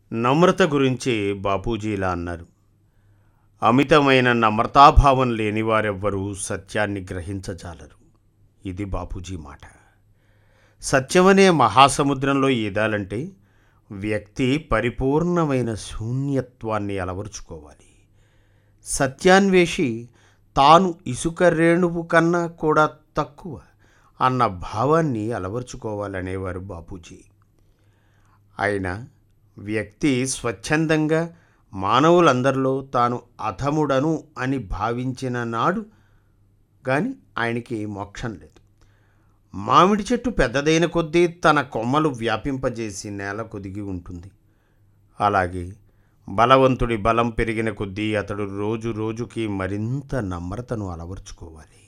నమ్రత గురించి బాపూజీ ఇలా అన్నారు అమితమైన నమ్రతాభావం లేని వారెవ్వరూ సత్యాన్ని గ్రహించజాలరు ఇది బాపూజీ మాట సత్యమనే మహాసముద్రంలో ఈదాలంటే వ్యక్తి పరిపూర్ణమైన శూన్యత్వాన్ని అలవరుచుకోవాలి సత్యాన్వేషి తాను ఇసుక రేణువు కన్నా కూడా తక్కువ అన్న భావాన్ని అలవరుచుకోవాలనేవారు బాపూజీ అయినా వ్యక్తి స్వచ్ఛందంగా మానవులందరిలో తాను అధముడను అని భావించిన నాడు కానీ ఆయనకి మోక్షం లేదు మామిడి చెట్టు పెద్దదైన కొద్దీ తన కొమ్మలు వ్యాపింపజేసి నేల కొదిగి ఉంటుంది అలాగే బలవంతుడి బలం పెరిగిన కొద్దీ అతడు రోజు రోజుకి మరింత నమ్రతను అలవర్చుకోవాలి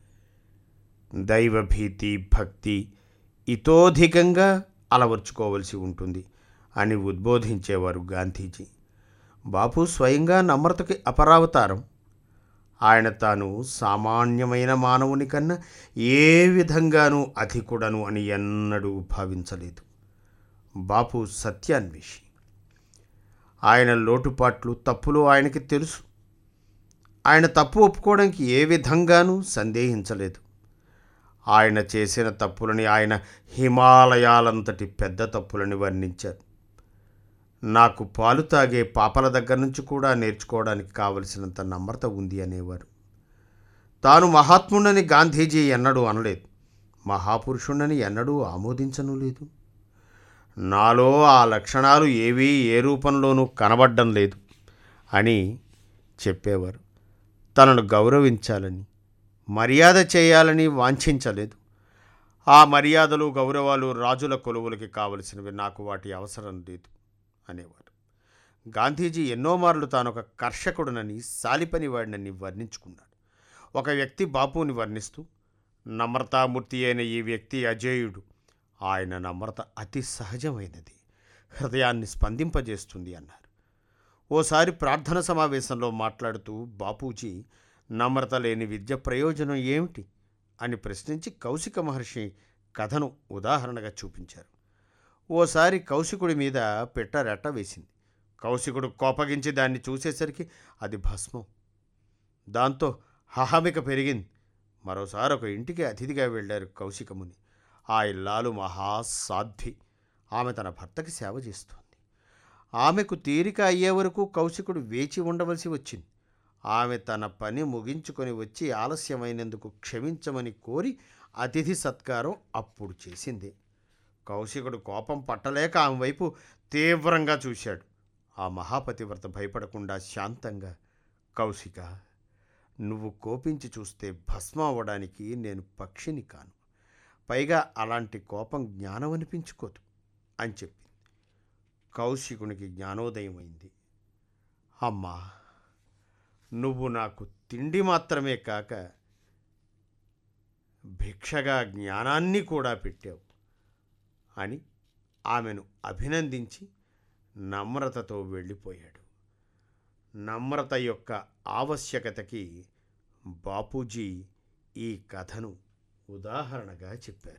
దైవభీతి భక్తి ఇతోధికంగా అలవర్చుకోవలసి ఉంటుంది అని ఉద్బోధించేవారు గాంధీజీ బాపు స్వయంగా నమ్రతకి అపరావతారం ఆయన తాను సామాన్యమైన మానవుని కన్నా ఏ విధంగానూ అధికుడను అని ఎన్నడూ భావించలేదు బాపు సత్యాన్వేషి ఆయన లోటుపాట్లు తప్పులు ఆయనకి తెలుసు ఆయన తప్పు ఒప్పుకోవడానికి ఏ విధంగానూ సందేహించలేదు ఆయన చేసిన తప్పులని ఆయన హిమాలయాలంతటి పెద్ద తప్పులని వర్ణించారు నాకు పాలు తాగే పాపల దగ్గర నుంచి కూడా నేర్చుకోవడానికి కావలసినంత నమ్రత ఉంది అనేవారు తాను మహాత్ముడని గాంధీజీ ఎన్నడూ అనలేదు మహాపురుషుడని ఎన్నడూ ఆమోదించను లేదు నాలో ఆ లక్షణాలు ఏవీ ఏ రూపంలోనూ కనబడ్డం లేదు అని చెప్పేవారు తనను గౌరవించాలని మర్యాద చేయాలని వాంఛించలేదు ఆ మర్యాదలు గౌరవాలు రాజుల కొలువులకి కావలసినవి నాకు వాటి అవసరం లేదు అనేవారు గాంధీజీ ఎన్నో మార్లు తాను ఒక కర్షకుడునని సాలిపనివాడినని వర్ణించుకున్నాడు ఒక వ్యక్తి బాపుని వర్ణిస్తూ నమ్రతామూర్తి అయిన ఈ వ్యక్తి అజేయుడు ఆయన నమ్రత అతి సహజమైనది హృదయాన్ని స్పందింపజేస్తుంది అన్నారు ఓసారి ప్రార్థన సమావేశంలో మాట్లాడుతూ బాపూజీ నమ్రత లేని విద్య ప్రయోజనం ఏమిటి అని ప్రశ్నించి కౌశిక మహర్షి కథను ఉదాహరణగా చూపించారు ఓసారి కౌశికుడి మీద పెట్ట రెట్ట వేసింది కౌశికుడు కోపగించి దాన్ని చూసేసరికి అది భస్మం దాంతో హహమిక పెరిగింది మరోసారి ఒక ఇంటికి అతిథిగా వెళ్ళారు కౌశికముని ఆ ఇల్లాలు మహాసాధ్వి ఆమె తన భర్తకి సేవ చేస్తోంది ఆమెకు తీరిక అయ్యే వరకు కౌశికుడు వేచి ఉండవలసి వచ్చింది ఆమె తన పని ముగించుకొని వచ్చి ఆలస్యమైనందుకు క్షమించమని కోరి అతిథి సత్కారం అప్పుడు చేసింది కౌశికుడు కోపం పట్టలేక ఆమె వైపు తీవ్రంగా చూశాడు ఆ మహాపతివ్రత భయపడకుండా శాంతంగా కౌశిక నువ్వు కోపించి చూస్తే భస్మం అవ్వడానికి నేను పక్షిని కాను పైగా అలాంటి కోపం జ్ఞానం అనిపించుకోదు అని చెప్పింది కౌశికునికి జ్ఞానోదయం అయింది అమ్మా నువ్వు నాకు తిండి మాత్రమే కాక భిక్షగా జ్ఞానాన్ని కూడా పెట్టావు అని ఆమెను అభినందించి నమ్రతతో వెళ్ళిపోయాడు నమ్రత యొక్క ఆవశ్యకతకి బాపూజీ ఈ కథను ఉదాహరణగా చెప్పారు